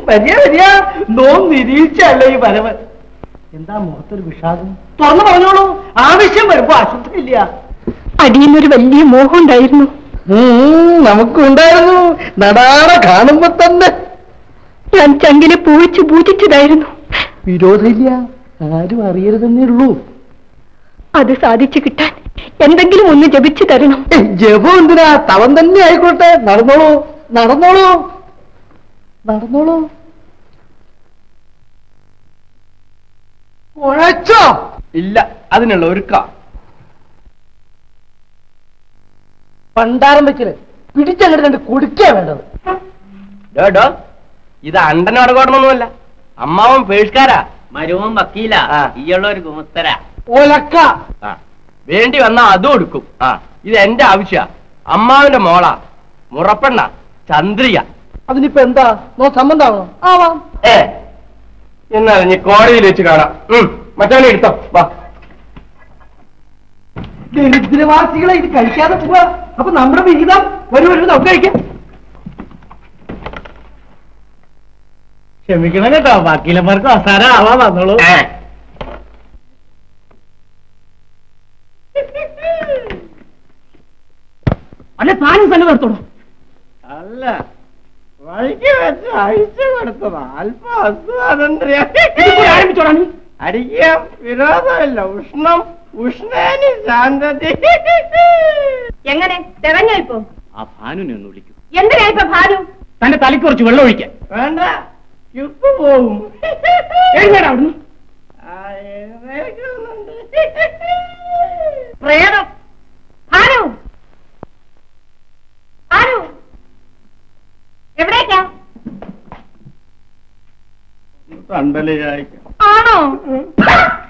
വരിക വരിക നോ നിരീക്ഷല്ലേ ഈ വരവ് എന്താ മുഖത്തൊരു വിഷാദം തുറന്നു പറഞ്ഞോളൂ ആവശ്യം വരുമ്പോ അശുദ്ധം ഇല്ല അടിയുന്നൊരു വലിയ മോഹം ഉണ്ടായിരുന്നു നമുക്കുണ്ടായിരുന്നു നടാറ കാണുമ്പോ തന്നെ ഞാൻ ചങ്കിനെ പൂഴിച്ച് പൂജിച്ചതായിരുന്നു വിരോധമില്ല ആരും അറിയരുതെന്നേ ഉള്ളൂ അത് സാധിച്ചു കിട്ടാൻ എന്തെങ്കിലും ഒന്ന് ജപിച്ചു തരണം ഏയ്, ജപം എന്തിനാ തവൻ തന്നെ ആയിക്കോട്ടെ നടന്നോളൂ നടന്നോളൂ നടന്നോളൂ കുഴച്ചോ ഇല്ല അതിനുള്ള ഒരുക്ക പണ്ടാരം വെക്കല് പിടിച്ചങ്ങോട്ട് രണ്ട് കുടിക്കാ വേണ്ടത് ഡോ ഡോ ഇത് അണ്ടനോട് കോടണമൊന്നുമല്ല അമ്മാവൻ പേഴ്സ്കാരാ മരുവും വക്കീല ആ. ഈയുള്ള ഒരു ഗുമസ്തര ഒലക്ക ആ വേണ്ടി വന്നാ അതും കൊടുക്കും ആ ഇത് എന്റെ ആവശ്യ അമ്മാവിന്റെ മോളാ മുറപ്പെണ്ണ ചന്ദ്രിക അതിനിപ്പോ എന്താ നോ സംബന്ധാണോ ആവാം ഏ എന്നാൽ ഇനി കോടതിയിൽ വെച്ച് കാണാം ഉം, മറ്റവനെ എടുത്തോ വാ ദരിദ്രവാസികളെ ഇത് കഴിക്കാതെ പോവാ അപ്പൊ നമ്മുടെ വിഹിതം വരൂ വരൂ നമുക്ക് കഴിക്കാം ക്ഷമിക്കണം കേട്ടോ വക്കീലന്മാർക്ക് അവസാനം ആവാൻ വന്നോളൂ ഏ, അല്ലെ താനും തന്നെ നിർത്തോളൂ അല്ല വഴിക്ക് വെച്ച് അഴിച്ചു കൊടുത്തത് അല്പ അസ്വാതന്ത്ര്യ ആരംഭിച്ചോടാ നീ അടിക്കാൻ വിരോധമില്ല ഉഷ്ണം ഉഷ്ണേനി ശാന്തതി എങ്ങനെ തികഞ്ഞോ ഇപ്പൊ ആ ഭാനുനെ ഒന്ന് വിളിക്കൂ എന്തിനാ ഇപ്പൊ ഭാനു തന്റെ തലയ്ക്ക് കുറച്ച് വെള്ളം ഒഴിക്കാൻ വേണ്ട ക്യുക്ക് പോവും എഴുന്നേടാ അവിടുന്ന് ആ, എഴുന്നേൽക്കുന്നുണ്ട്. പ്രേതം ഭാനു ഭാനു എവിടേക്കാ തണ്ടല് ചായക്കാം ആണോ